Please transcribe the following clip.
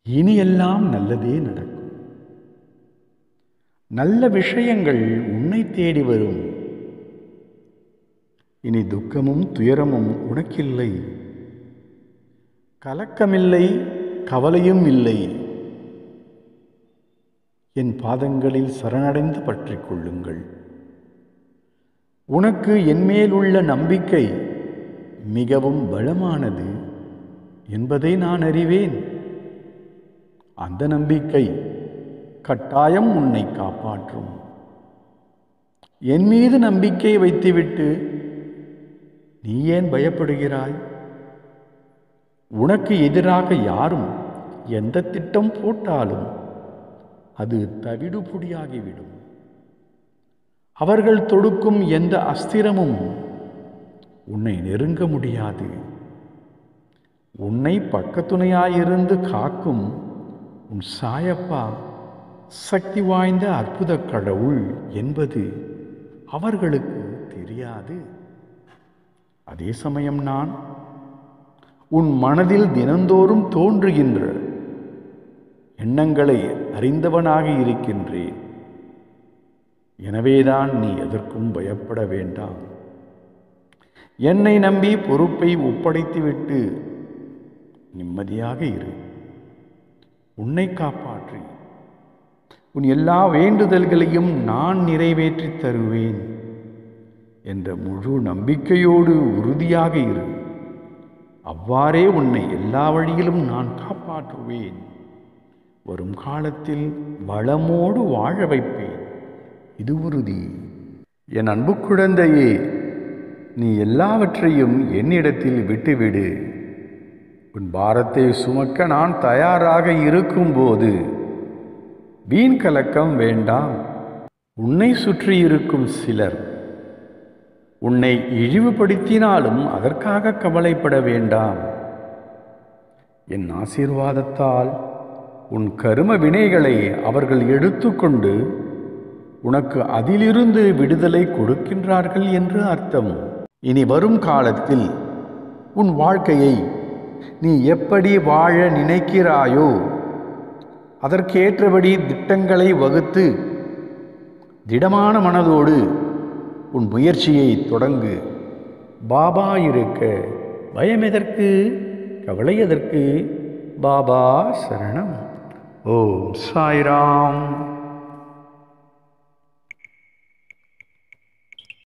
இனி எல்லாம் நல்லதே நடக்கும் நல்ல விஷயங்கள் உன்னை தேடி வரும் இனி துக்கமும் துயரமும் உனக்கில்லை கலக்கமில்லை கவலையும் இல்லை என் பாதங்களில் சரணடைந்து பற்றிக் கொள்ளுங்கள் உனக்கு என்மேல் உள்ள நம்பிக்கை மிகவும் பலமானது என்பதை நான் அறிவேன் அந்த நம்பிக்கை கட்டாயம் உன்னை காப்பாற்றும் என் மீது நம்பிக்கை வைத்துவிட்டு நீ ஏன் பயப்படுகிறாய் உனக்கு எதிராக யாரும் எந்த திட்டம் போட்டாலும் அது தவிடுபொடியாகிவிடும் அவர்கள் தொடுக்கும் எந்த அஸ்திரமும் உன்னை நெருங்க முடியாது உன்னை பக்கத்துணையாயிருந்து காக்கும் உன் சாயப்பா சக்தி வாய்ந்த அற்புத கடவுள் என்பது அவர்களுக்கு தெரியாது அதே சமயம் நான் உன் மனதில் தினந்தோறும் தோன்றுகின்ற எண்ணங்களை அறிந்தவனாக இருக்கின்றேன் எனவேதான் நீ எதற்கும் பயப்பட வேண்டாம் என்னை நம்பி பொறுப்பை ஒப்படைத்துவிட்டு நிம்மதியாக இரு உன்னை காப்பாற்றி உன் எல்லா வேண்டுதல்களையும் நான் நிறைவேற்றித் தருவேன் என்ற முழு நம்பிக்கையோடு உறுதியாக இரு அவ்வாறே உன்னை எல்லா வழியிலும் நான் காப்பாற்றுவேன் வரும் காலத்தில் வளமோடு வாழ வைப்பேன் இது உறுதி என் அன்பு குழந்தையே நீ எல்லாவற்றையும் என்னிடத்தில் விட்டுவிடு உன் பாரத்தை சுமக்க நான் தயாராக இருக்கும்போது வீண் கலக்கம் வேண்டாம் உன்னை சுற்றி இருக்கும் சிலர் உன்னை இழிவுபடுத்தினாலும் அதற்காக கவலைப்பட வேண்டாம் என் ஆசீர்வாதத்தால் உன் கரும வினைகளை அவர்கள் எடுத்துக்கொண்டு உனக்கு அதிலிருந்து விடுதலை கொடுக்கின்றார்கள் என்று அர்த்தம் இனி வரும் காலத்தில் உன் வாழ்க்கையை நீ எப்படி வாழ நினைக்கிறாயோ அதற்கேற்றபடி திட்டங்களை வகுத்து திடமான மனதோடு உன் முயற்சியை தொடங்கு பாபா இருக்க பயம் எதற்கு கவலை எதற்கு பாபா சரணம் ஓம் சாய்ராம்